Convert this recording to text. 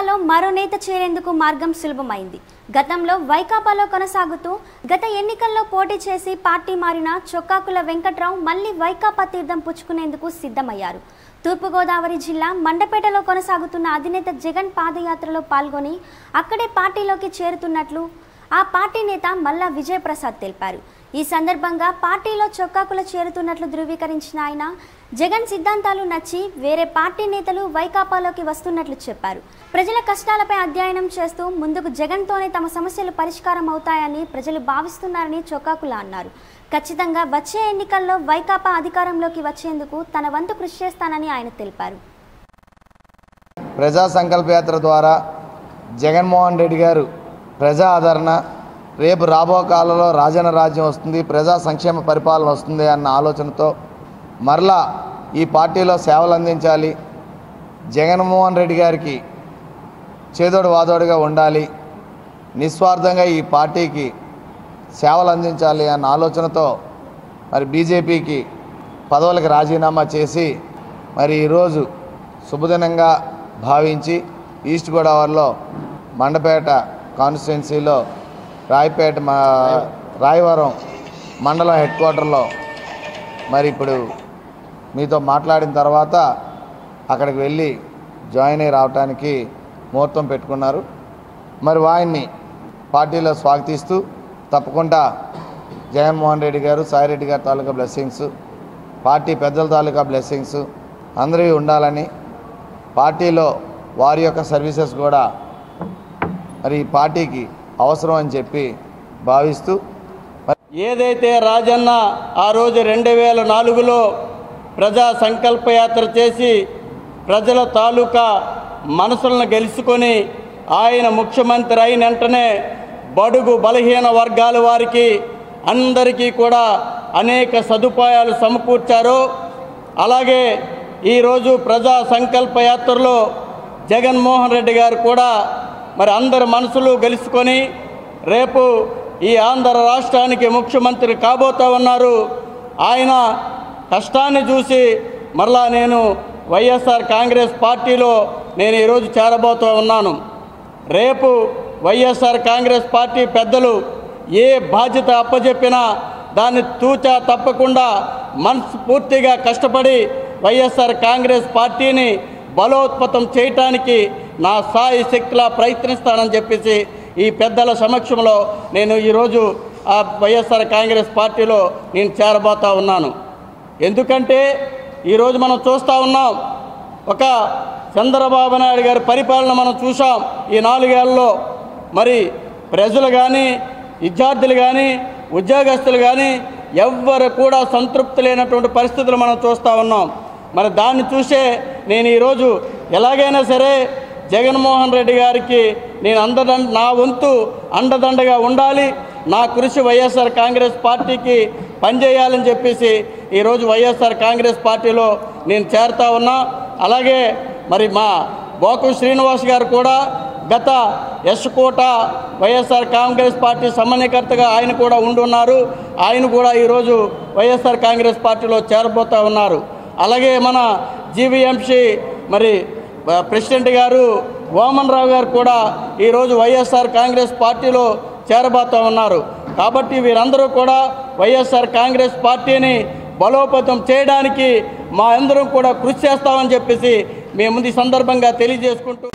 వైకాపాలో మరో నేత చేరేందుకు మార్గం సులభమైంది గతంలో వైకాపాలో కొనసాగుతూ గత ఎన్నికల్లో పోటీ చేసి పార్టీ మారిన చొక్కాకుల వెంకట్రావు మళ్లీ వైకాపా తీర్థం పుచ్చుకునేందుకు సిద్ధమయ్యారు తూర్పుగోదావరి జిల్లా మండపేటలో కొనసాగుతున్న అధినేత జగన్ పాదయాత్రలో పాల్గొని అక్కడే పార్టీలోకి చేరుతున్నట్లు ఆ పార్టీ నేత మల్లా విజయప్రసాద్ తెలిపారు ఈ సందర్భంగా పార్టీలో చొక్కాకుల చేరుతున్నట్లు ధృవీకరించిన ఆయన జగన్ సిద్ధాంతాలు నచ్చి వేరే పార్టీ నేతలు వైకాపాలోకి వస్తున్నట్లు చెప్పారు ప్రజల కష్టాలపై అధ్యయనం చేస్తూ ముందుకు జగన్తోనే తమ సమస్యలు పరిష్కారం అవుతాయని ప్రజలు భావిస్తున్నారని చొక్కాకుల అన్నారు ఖచ్చితంగా వచ్చే ఎన్నికల్లో వైకాపా అధికారంలోకి వచ్చేందుకు తన వంతు కృషి చేస్తానని ఆయన తెలిపారు ప్రజా సంకల్పయాత్ర ద్వారా జగన్మోహన్ రెడ్డి గారు ప్రజా ఆదరణ రేపు రాబో కాలంలో రాజన్న రాజ్యం వస్తుంది ప్రజా సంక్షేమ పరిపాలన వస్తుంది అన్న ఆలోచనతో మరలా ఈ పార్టీలో సేవలు అందించాలి జగన్మోహన్ రెడ్డి గారికి చేదోడు వాదోడుగా ఉండాలి నిస్వార్థంగా ఈ పార్టీకి సేవలు అందించాలి అన్న ఆలోచనతో మరి బీజేపీకి పదవులకు రాజీనామా చేసి మరి ఈరోజు శుభదినంగా భావించి ఈస్ట్ గోదావరిలో మండపేట కాన్స్టిట్యున్సీలో రాయపేట మా రాయవరం మండలం హెడ్ క్వార్టర్లో మరి ఇప్పుడు మీతో మాట్లాడిన తర్వాత అక్కడికి వెళ్ళి జాయిన్ అయ్యి రావడానికి ముహూర్తం పెట్టుకున్నారు మరి వారిని పార్టీలో స్వాగతిస్తూ తప్పకుండా జగన్మోహన్ రెడ్డి గారు సాయిరెడ్డి గారి తాలూకా బ్లెస్సింగ్స్ పార్టీ పెద్దల తాలూకా బ్లెస్సింగ్స్ అందరివి ఉండాలని పార్టీలో వారి యొక్క సర్వీసెస్ కూడా మరి ఈ పార్టీకి అవసరం అని చెప్పి భావిస్తూ ఏదైతే రాజన్న ఆ రోజు రెండు వేల నాలుగులో ప్రజా సంకల్పయాత్ర చేసి ప్రజల తాలూకా మనసులను గెలుచుకొని ఆయన ముఖ్యమంత్రి అయిన వెంటనే బడుగు బలహీన వర్గాల వారికి అందరికీ కూడా అనేక సదుపాయాలు సమకూర్చారు అలాగే ఈరోజు ప్రజా సంకల్పయాత్రలో జగన్మోహన్ రెడ్డి గారు కూడా మరి అందరి మనసులు గెలుచుకొని రేపు ఈ ఆంధ్ర రాష్ట్రానికి ముఖ్యమంత్రి కాబోతా ఉన్నారు ఆయన కష్టాన్ని చూసి మరలా నేను వైఎస్ఆర్ కాంగ్రెస్ పార్టీలో నేను ఈరోజు చేరబోతూ ఉన్నాను రేపు వైఎస్ఆర్ కాంగ్రెస్ పార్టీ పెద్దలు ఏ బాధ్యత అప్పచెప్పినా దాన్ని తూచా తప్పకుండా మనస్ఫూర్తిగా కష్టపడి వైఎస్ఆర్ కాంగ్రెస్ పార్టీని బలోత్పతం చేయటానికి నా సాయి శక్తిలా ప్రయత్నిస్తానని చెప్పేసి ఈ పెద్దల సమక్షంలో నేను ఈరోజు ఆ వైఎస్ఆర్ కాంగ్రెస్ పార్టీలో నేను చేరబోతా ఉన్నాను ఎందుకంటే ఈరోజు మనం చూస్తూ ఉన్నాం ఒక చంద్రబాబు నాయుడు గారి పరిపాలన మనం చూసాం ఈ నాలుగేళ్లలో మరి ప్రజలు కానీ విద్యార్థులు కానీ ఉద్యోగస్తులు కానీ ఎవ్వరు కూడా సంతృప్తి లేనటువంటి పరిస్థితులు మనం చూస్తూ ఉన్నాం మరి దాన్ని చూసే నేను ఈరోజు ఎలాగైనా సరే జగన్మోహన్ రెడ్డి గారికి నేను అందడం నా వంతు అండదండగా ఉండాలి నా కృషి వైఎస్ఆర్ కాంగ్రెస్ పార్టీకి పనిచేయాలని చెప్పేసి ఈరోజు వైఎస్ఆర్ కాంగ్రెస్ పార్టీలో నేను చేరుతా ఉన్నా అలాగే మరి మా బోకు శ్రీనివాస్ గారు కూడా గత యశ్కోట వైఎస్ఆర్ కాంగ్రెస్ పార్టీ సమన్వయకర్తగా ఆయన కూడా ఉండున్నారు ఆయన కూడా ఈరోజు వైఎస్ఆర్ కాంగ్రెస్ పార్టీలో చేరబోతా ఉన్నారు అలాగే మన జీవీఎంసీ మరి ఆ, ప్రెసిడెంట్ గారు వామన్ రావు గారు కూడా ఈరోజు వైఎస్ఆర్ కాంగ్రెస్ పార్టీలో చేరబోతా ఉన్నారు కాబట్టి వీరందరూ కూడా వైఎస్ఆర్ కాంగ్రెస్ పార్టీని బలోపేతం చేయడానికి మా అందరం కూడా కృషి చేస్తామని చెప్పేసి మేము ఈ సందర్భంగా తెలియజేసుకుంటూ